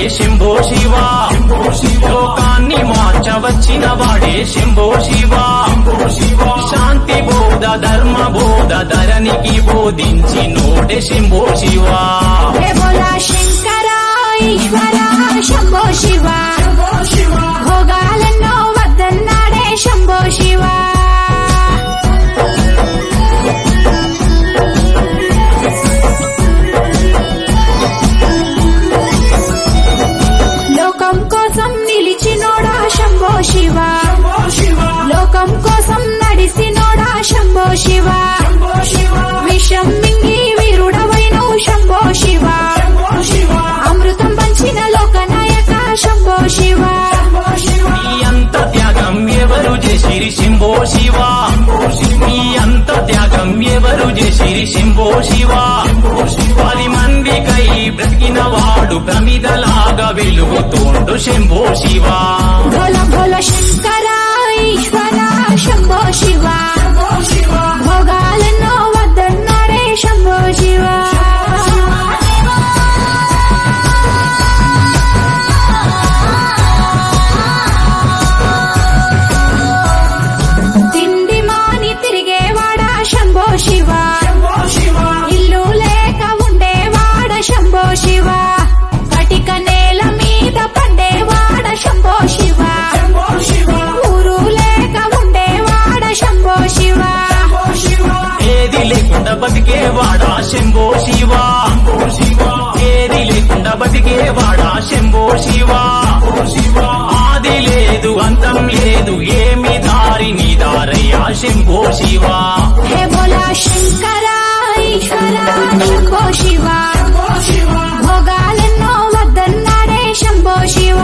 శంభో శివ లోకాన్ని మార్చవచ్చిన వాడే శంభో శివ శాంతి బోధ ధర్మ బోధ ధరణికి బోధించి నోటే శంభో శివ హే బోలా శంకర ఈశ్వర శంభో శివ భోగాలెన్నో వద్దన్నాడే శంభో శివ లోకం కోసం నిలిచినోడా శంభో శివ లోకం కోసం నడిసినోడా శంభో శివ విషం మింగి వీరుడవైనవు శంభో శివ అమృతం పంచిన లోకనాయక శంభో శివ ఈ అంత త్యాగం ఎవరు చేసిరి శంభో శివ ఈ అంత త్యాగం ఎవరు చేసిరి శంభో శివ పది మందికై బ్రతికిన వాడు ప్రమిదలాగా వెలుగుతోండు శంభో శివ భోల భోల శంకర ఈశ్వర శంభో శివ భోగాలెన్నో వద్దన్నాడే శంభో శివ తిండి మాని తిరిగేవాడా శంభో శివ ఇల్లు లేక ఉండేవాడ శంభో శివ కటిక నేల మీద పండేవాడ శంభో శివ ఊరు లేక ఉండేవాడ శంభో శివ ఏది లేకుండా బతికేవాడా శంభో శివ ఏది లేకుండా బతికేవాడా శంభో శివ ఆది లేదు అంతం లేదు ఏమి దారి నీ దారయ్యా శంభో శివ హే బోలా శంకర ఈశ్వర శంభో శివ భోగాలెన్నో వద్దన్నాడే శంభో శివ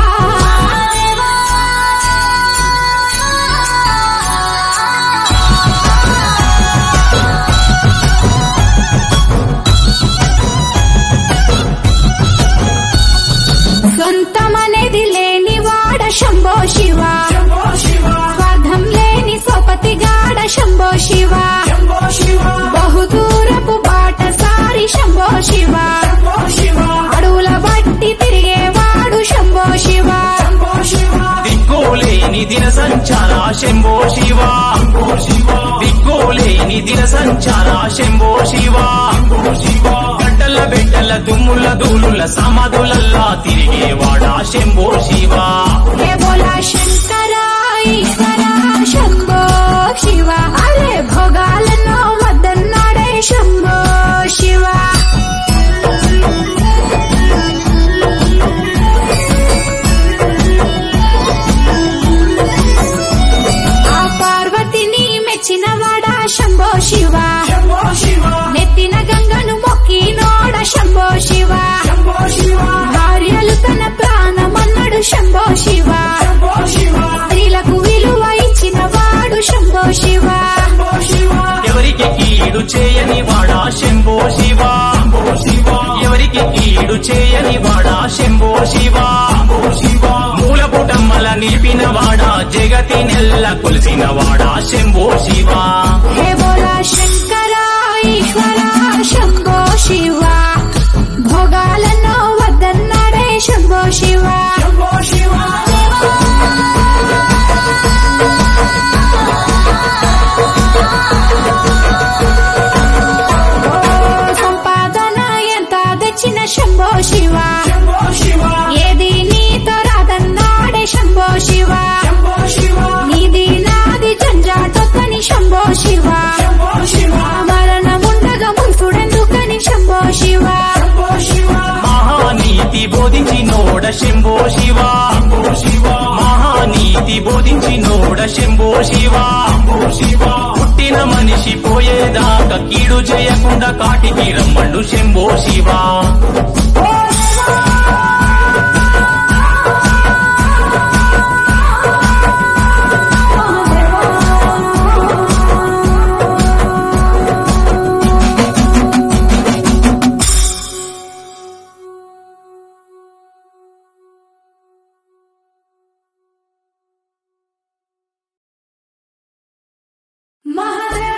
సొంతమనేది లేని వాడ శంభో శివ స్వార్థం లేని సోపతి గాడ శంభో శివ బహుదూరపు బాట సారి శంభో శివ అడవుల బట్టి తిరిగేవాడు శంభో శివ దిక్కులేని దిన సంచార శంభో శివ దిక్కులేని దిన సంచార శంభో శివ గడ్డల బిడ్డల దుమ్ముల దూలుల సమాధులల్లా తిరిగేవాడా శంభో శివ హే బోలా శంకర ఈశ్వర శంభో శివ అరే భోగాలెన్నో వద్దన్నాడే శంభో శివ ఆ పార్వతిని మెచ్చినవాడా శంభో శివ నెత్తిన గంగను మొక్కినోడ శంభో శివ భార్యలు తన ప్రాణమన్నాడు శంభో శివ స్త్రీలకు విలువ ఇచ్చిన వాడు శంభో శివ ఎవరికి కీడు చేయని వాడా శంభో శివ ఎవరికి కీడు చేయని వాడా శంభో శివ మూలపుటమ్మల నిలిపిన వాడా జగతి నెల్ల కొలిసిన వాడా శంభో శివ హే బోలా శంకర ఈశ్వర శంభో శివ భోగాలన్నో వద్దన్నాడే శంభో శివ ఓ సంపాదన ఎంత తెచ్చిన శంభో శివ ఏది నీతో రాదన్నాడే శంభో శివ నీది నాది జంజాటొక్కని శంభో శివ మరణముండగా ముంచుడెందుకని శంభో శివ మహానీతి బోధించి నోడ శంభో శివ మహానీతి బోధించి నోడ శంభో శివ పుట్టిన మనిషి పోయేదాకా కీడు చేయకుండా కాటికి రమ్మండు శంభో శివ మహాదేవ